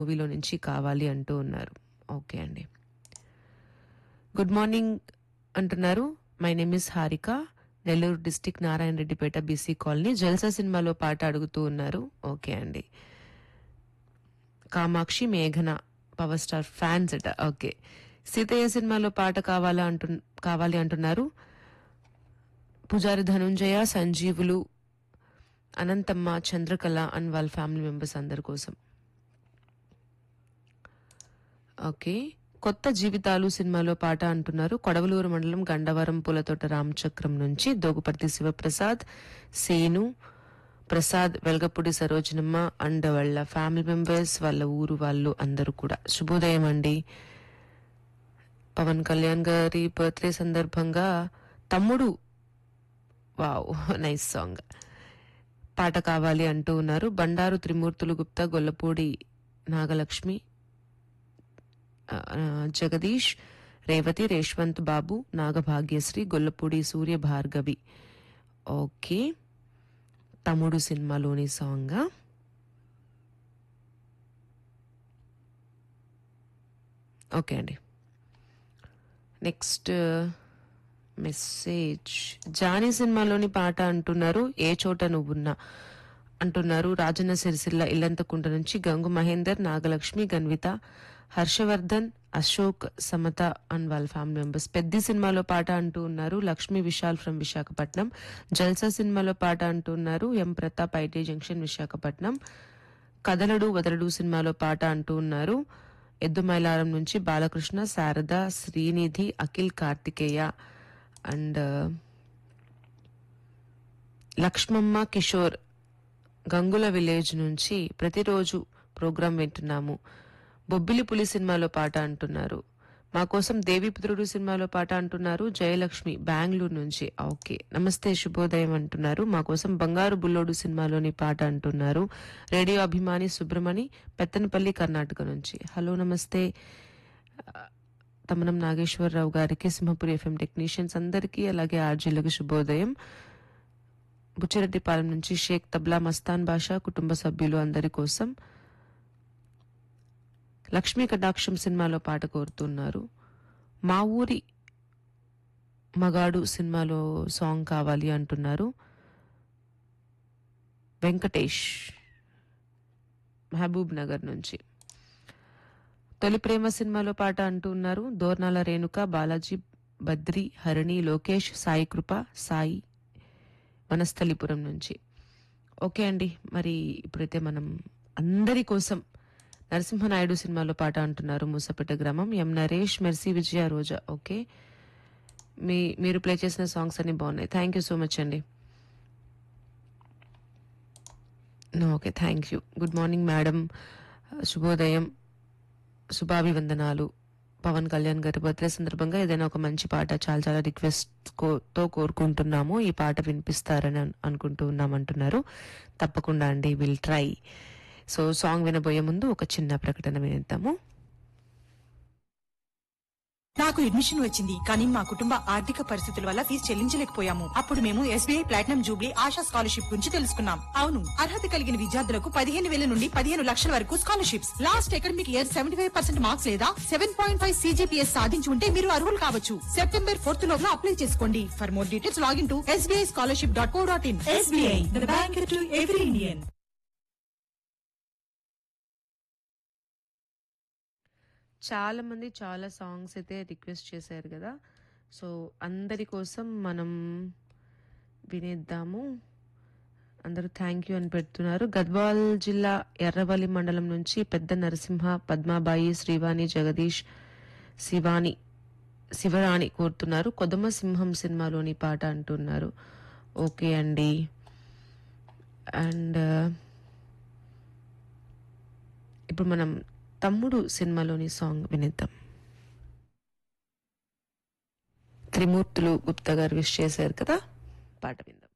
మూవీలో నుంచి కావాలి అంటూ ఉన్నారు ఓకే అండి గుడ్ మార్నింగ్ అంటున్నారు my name is Harika Nellore district Narayana Reddipeta BC colony Jalsa సినిమాలో పాట అడుగుతూ ఉన్నారు ఓకే అండి కామాక్షి మేఘన పవర్ స్టార్ ఫ్యాన్స్ అట ఓకే సీతయ్య సినిమాలో పాట కావాలా అంటు కావాలి అంటున్నారు పుజారి ధనుంజయ సంజీవులు అనంతమ్మ చంద్రకళ అండ్ వాళ్ళ ఫ్యామిలీ మెంబర్స్ అందరి కోసం ఓకే కొత్త జీవితాలు సినిమాలో పాట అంటున్నారు కొడవలూరు మండలం గండవరం పూలతోట రామచక్రం నుంచి దోగుపర్తి శివప్రసాద్ సేను ప్రసాద్ వెల్గపూడి సరోజనమ్మ అండ్ వాళ్ళ ఫ్యామిలీ మెంబర్స్ వాళ్ళ ఊరు వాళ్ళు అందరూ కూడా శుభోదయం అండి పవన్ కళ్యాణ్ గారి బర్త్డే సందర్భంగా తమ్ముడు వావ్ నైస్ సాంగ్ పాట కావాలి అంటూ ఉన్నారు బండారు త్రిమూర్తులు గుప్తా గొల్లపూడి నాగలక్ష్మి ఆ, జగదీష్ రేవతి రేష్వంత్ బాబు నాగభాగ్యశ్రీ గొల్లపూడి సూర్య భార్గవి ఓకే తమ్ముడు సినిమాలోని సాంగ్ ఓకే అండి నెక్స్ట్ మెసేజ్ జానీ సినిమాలోని పాట అంటున్నారు ఏ చోట నువ్వున్నా అంటున్నారు రాజన్న సిరిసిల్ల ఇల్లంతకుంట నుంచి గంగు మహేందర్ నాగలక్ష్మి గన్విత హర్షవర్ధన్ అశోక్ సమత అండ్ వాళ్ళ ఫ్యామిలీ మెంబర్స్ పెద్ద సినిమాలో పాట అంటూ ఉన్నారు లక్ష్మి విశాల్ ఫ్రమ్ విశాఖపట్నం జల్సా సినిమాలో పాట అంటూ ఉన్నారు M Pratap IT junction Visakhapatnam Kadaladu Vadaladu సినిమాలో పాట అంటూ ఉన్నారు ఎద్దుమైలారం నుంచి బాలకృష్ణ శారద శ్రీనిధి అఖిల్ కార్తికేయ అండ్ లక్ష్మమ్మ కిషోర్ గంగుల విలేజ్ నుంచి ప్రతిరోజు ప్రోగ్రాం వింటున్నాము బొబ్బిలి పులి సినిమాలో పాట అంటున్నారు మా కోసం దేవిపుత్రుడు సినిమాలో పాట అంటున్నారు జయలక్ష్మి బెంగళూరు నుంచి ఓకే నమస్తే శుభోదయం అంటున్నారు మా కోసం బంగారు బుల్లోడు సినిమాలోని పాట అంటున్నారు రేడియో అభిమాని సుబ్రమణి పెత్తనపల్లి కర్ణాటక నుంచి హలో నమస్తే తమనం నాగేశ్వరరావు గారికి సింహపురి ఎఫ్ఎం టెక్నీషియన్స్ అందరికీ అలాగే ఆర్జీలకు శుభోదయం బుచ్చిరెడ్డిపాలెం నుంచి షేక్ తబ్లా మస్తాన్ బాషా కుటుంబ సభ్యులు అందరి కోసం లక్ష్మీ కటాక్షం సినిమాలో పాట కోరుతున్నారు మా ఊరి మగాడు సినిమాలో సాంగ్ కావాలి అంటున్నారు వెంకటేష్ మహబూబ్ నగర్ నుంచి తొలి ప్రేమ సినిమాలో పాట అంటున్నారు దోర్నాల రేణుక బాలాజీ బద్రి హరిణి లోకేష్ సాయి కృప సాయి వనస్థలిపురం నుంచి ఓకే అండి మరి ఇప్పుడైతే మనం అందరి కోసం నరసింహనాయుడు సినిమాలో పాట అంటున్నారు మూసపేట గ్రామం ఎం నరేష్ మెర్సీ విజయ రోజా ఓకే మీ మీరు ప్లే చేసిన సాంగ్స్ అన్ని బాగున్నాయి థ్యాంక్ యూ సో మచ్ అండి okay thank you good morning madam శుభోదయం శుభాభివందనాలు పవన్ కళ్యాణ్ గారి బర్త్డే సందర్భంగా ఏదైనా ఒక మంచి పాట చాలా చాలా రిక్వెస్ట్ తో కోరుకుంటున్నాము ఈ పాట వినిపిస్తారని అన్- అనుకుంటూ ఉన్నాం అంటున్నారు తప్పకుండా అండి విల్ ట్రై సో సాంగ్ వినబోయే ముందు ఒక చిన్న ప్రకటన వినిద్దాము నాకు అడ్మిషన్ వచ్చింది కానీ మా కుటుంబ ఆర్థిక పరిస్థితుల వల్ల ఫీజు చెల్లించలేకపోయాము అప్పుడు మేము SBI platinum jubilee Asha scholarship గురించి తెలుసుకున్నాం అవును అర్హత కలిగిన విద్యార్థులకు పదిహేను వేల నుండి పదిహేను లక్షల వరకు scholarships last academic year seventy five percent marks లేదా సెవెన్ పాయింట్ ఫైవ్ సీజీపీఎస్ సాధించి ఉంటే మీరు అర్హులు కావచ్చు సెప్టెంబర్ ఫోర్త్ లోపల అప్లై చేసుకోండి for more details login to SBI scholarship dot co dot in SBI the bank to every Indian చాలా మంది చాలా సాంగ్స్ అయితే రిక్వెస్ట్ చేశారు కదా సో అందరి కోసం మనం వినేద్దాము అందరూ థ్యాంక్ యూ అని పెడుతున్నారు గద్వాల్ జిల్లా ఎర్రవల్లి మండలం నుంచి పెద్ద నరసింహ పద్మాబాయి శ్రీవాణి జగదీష్ శివాని శివరాణి కోరుతున్నారు కొదమ సింహం సినిమాలోని పాట అంటున్నారు ఓకే అండి అండ్ ఇప్పుడు మనం తమ్ముడు సినిమాలోని సాంగ్ వినిద్దాం త్రిమూర్తులు గుప్తా గారు విష్ చేశారు కదా పాట విందాం